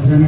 അധ്യക്ഷൻ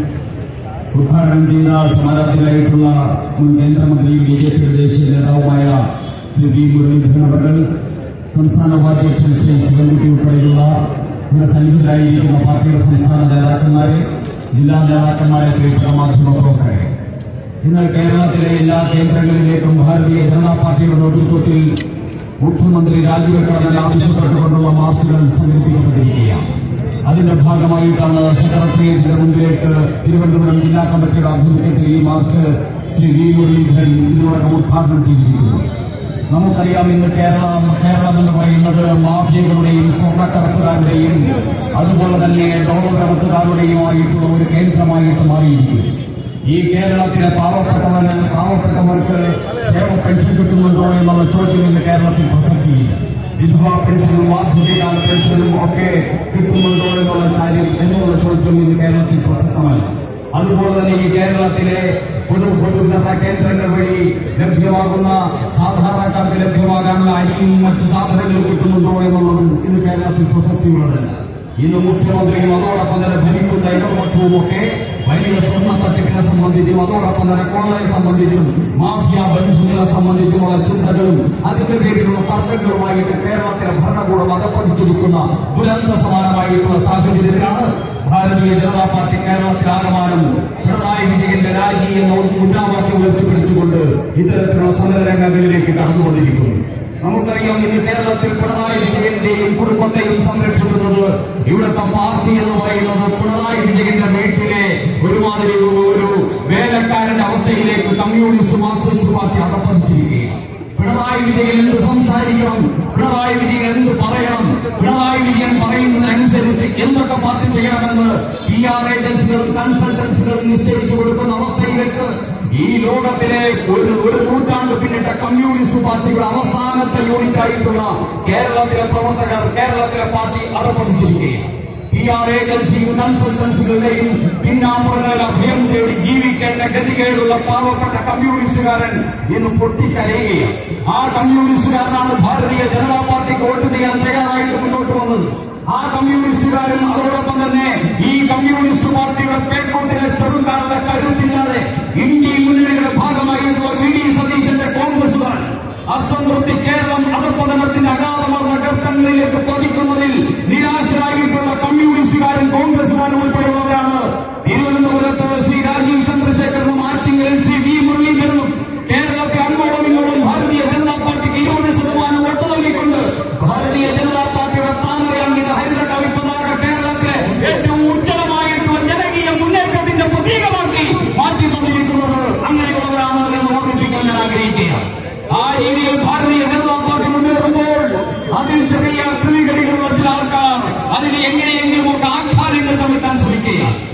ഉദ്ഘാടനം ചെയ്ത സമാരാധനായിട്ടുള്ള മുൻ കേന്ദ്രമന്ത്രി ബി ജെ പി ദേശീയ നേതാവുമായ ശ്രീ വി മുരളീധരൻ അവർ സംസ്ഥാന ഉപാധ്യക്ഷൻ ശ്രീ ശിവൻകുട്ടി ഉൾപ്പെടെയുള്ള ഇവിടെ സന്നിഹിതരായിരിക്കുന്ന പാർട്ടിയുടെ സംസ്ഥാന നേതാക്കന്മാരെ ജില്ലാ നേതാക്കന്മാരെ പ്രിയപ്പെട്ട മാധ്യമ പ്രവർത്തകരെ ഇന്ന് കേരളത്തിലെ എല്ലാ കേന്ദ്രങ്ങളിലേക്കും ഭാരതീയ ജനതാ പാർട്ടിയുടെ നേതൃത്വത്തിൽ മുഖ്യമന്ത്രി രാജിവെക്കണമെന്ന് ആവശ്യപ്പെട്ടുകൊണ്ടുള്ള മാർച്ചുകൾ സംഘടിപ്പിക്കപ്പെട്ടിരിക്കുകയാണ് അതിന്റെ ഭാഗമായിട്ടാണ് സെക്രട്ടേറിയറ്റിന്റെ മുമ്പിലേക്ക് തിരുവനന്തപുരം ജില്ലാ കമ്മിറ്റിയുടെ ആഭിമുഖ്യത്തിൽ ഈ മാർച്ച് ശ്രീ വി മുരളീധരൻ ഇതിനോടകം ഉദ്ഘാടനം ചെയ്തിരിക്കുന്നു നമുക്കറിയാം ഇന്ന് കേരളം കേരളം എന്ന് പറയുന്നത് മാഫിയകളുടെയും സ്വർണ്ണക്കടത്തുകാരുടെയും അതുപോലെ തന്നെ ഡോളർ കടത്തുകാരുടെയുമായിട്ടുള്ള ഒരു കേന്ദ്രമായിട്ട് മാറിയിരിക്കുന്നു ഈ കേരളത്തിലെ പാവപ്പെട്ടവന് പാവപ്പെട്ടവർക്ക് ക്ഷേമ പെൻഷൻ കിട്ടുന്നുണ്ടോ എന്നുള്ള ചോദ്യം ഇന്ന് കേരളത്തിൽ പ്രസക്തിയില്ല വിധവാ പെൻഷനും വാർദ്ധക്യകാല പെൻഷനും ഒക്കെ കിട്ടുന്നുണ്ടോ എന്നുള്ള കാര്യം എന്നുള്ള ചോദ്യം ഇന്ന് കേരളത്തിൽ പ്രസക്തമല്ല അതുപോലെ തന്നെ ഈ കേരളത്തിലെ പൊതു പൊതുഗത കേന്ദ്രങ്ങൾ വഴി ലഭ്യമാകുന്ന സാധാരണക്കാർക്ക് ലഭ്യമാകാനുള്ള അരിയും മറ്റു സാധനങ്ങളും കിട്ടുന്നുണ്ടോ എന്നുള്ളതും ഇന്ന് കേരളത്തിൽ പ്രസക്തിയുള്ളതല്ല ഇന്ന് മുഖ്യമന്ത്രിയും അതോടൊപ്പം തന്നെ ഭരിക്കുന്ന ഇടതുപക്ഷവും ഒക്കെ വലിയ സ്വർണ്ണ തട്ടിപ്പിനെ സംബന്ധിച്ചും അതോടൊപ്പം തന്നെ കൊള്ളയെ സംബന്ധിച്ചും മാഫിയ ബന്ധുക്കളെ സംബന്ധിച്ചുമുള്ള ചിന്തകളും അതിന്റെ പേരിലുള്ള തർക്കങ്ങളുമായിട്ട് കേരളത്തിലെ ഭരണകൂടം അതപ്പതിച്ചിരിക്കുന്ന ദുരന്ത സമാനമായിട്ടുള്ള സാഹചര്യത്തിലാണ് ഭാരതീയ ജനതാ പാർട്ടി കേരളത്തിലാകമാനം പിണറായി വിജയന്റെ രാജി എന്ന ഒരു മുദ്രാവാക്യം ഉയർത്തിപ്പിടിച്ചുകൊണ്ട് ഇത്തരത്തിലുള്ള സമരരംഗങ്ങളിലേക്ക് കടന്നുകൊണ്ടിരിക്കുന്നു നമുക്കറിയാം ഇന്ന് കേരളത്തിൽ പിണറായി വിജയന്റെയും കുടുംബത്തെയും സംരക്ഷിക്കുന്നത് ഇവിടുത്തെ പാർട്ടി എന്ന് പറയുന്നത് പിണറായി വിജയന്റെ വീട്ടിലെ ഒരുമാതിരി ഒരു വേലക്കാരന്റെ അവസ്ഥയിലേക്ക് കമ്മ്യൂണിസ്റ്റ് മാർക്സിസ്റ്റ് പാർട്ടി അടപ്പതിച്ചിരിക്കുകയാണ് പിണറായി വിജയൻ എന്ത് സംസാരിക്കണം പിണറായി വിജയൻ എന്ത് പറയണം പിണറായി വിജയൻ പറയുന്നതിനനുസരിച്ച് എന്തൊക്കെ പാർട്ടി ചെയ്യണമെന്ന് പി ആർ ഏജൻസികളും കൺസൾട്ടൻസികളും നിശ്ചയിച്ചു കൊടുക്കുന്ന അവസ്ഥയിലേക്ക് ഈ ലോകത്തിലെ ഒരു ഒരു നൂറ്റാണ്ട് പിന്നിട്ട കമ്മ്യൂണിസ്റ്റ് പാർട്ടിയുടെ അവസാനത്തെ യൂണിറ്റ് ആയിട്ടുള്ള കേരളത്തിലെ പ്രവർത്തകർ കേരളത്തിലെ പാർട്ടി അറപ്പതിച്ചിരിക്കുകയാണ് പി ആർ ഏജൻസിയും കൺസൾട്ടൻസികളുടെയും പിന്നാമ്പുറങ്ങളിൽ അഭയം തേടി ജീവിക്കേണ്ട ഗതികേടുള്ള പാവപ്പെട്ട കമ്മ്യൂണിസ്റ്റുകാരൻ ഇന്ന് പൊട്ടിക്കരയുകയാണ് ആ കമ്മ്യൂണിസ്റ്റുകാരനാണ് ഭാരതീയ ജനതാ പാർട്ടിക്ക് വോട്ട് ചെയ്യാൻ തയ്യാറായിട്ട് മുന്നോട്ട് വന്നത് ആ കമ്മ്യൂണിസ്റ്റുകാരും അതോടൊപ്പം തന്നെ ഈ കമ്മ്യൂണിസ്റ്റ് പാർട്ടിയുടെ പേക്കോട്ടിലെ ചെറുക്കാരുടെ കരുത്തില്ലാതെ ഇന്ത്യ മുന്നണിയുടെ ഭാഗമായിട്ടുള്ള വി ഡി സതീശന്റെ കോൺഗ്രസുകാർ അസംതൃപ്തി കേരളം അധപതനത്തിന്റെ അഗാധമാർന്ന ഗർത്തങ്ങളിലേക്ക് പതിക്കുന്നതിൽ നിരാശരായിട്ടുള്ള കമ്മ്യൂണിസ്റ്റുകാരും കോൺഗ്രസുകാരും ഉൾപ്പെടെയുള്ളവരാണ് തിരുവനന്തപുരത്ത് ശ്രീ രാജീവ് ചന്ദ്രശേഖരനും ആറ്റിങ്ങലിൽ ശ്രീ വി മുരളീധരനും കേരളത്തെ അങ്ങോളം ഇങ്ങോളം ഭാരതീയ ജനതാ പാർട്ടിക്ക് ഇരുപത് ശതമാനം വോട്ട് നൽകിക്കൊണ്ട് ഭാരതീയ ജനതാ പാർട്ടിയുടെ താമരയാങ്കിത ഹരിതകവി പതാക കേരളത്തിലെ ഏറ്റവും ഉജ്ജ്വലമായിട്ടുള്ള ജനകീയ മുന്നേറ്റത്തിന്റെ പ്രതീകമാക്കി മാറ്റി തന്നിരിക്കുന്നത് അങ്ങനെയുള്ളവരാണ് എന്ന് ഓർമ്മിപ്പിക്കാൻ ഞാൻ ആഗ്രഹിക്കുകയാണ് ആ രീതിയിൽ ഭാരതീയ ജനതാ പാർട്ടി മുന്നേറുമ്പോൾ അതിൽ ചെറിയ ക്രിമികളിലുള്ള ചില ആൾക്കാർ അതിന് എങ്ങനെയെങ്കിലും ഒക്കെ ആഘാതങ്ങൾ തമ്മിൽ ശ്രമിക്കുകയാണ്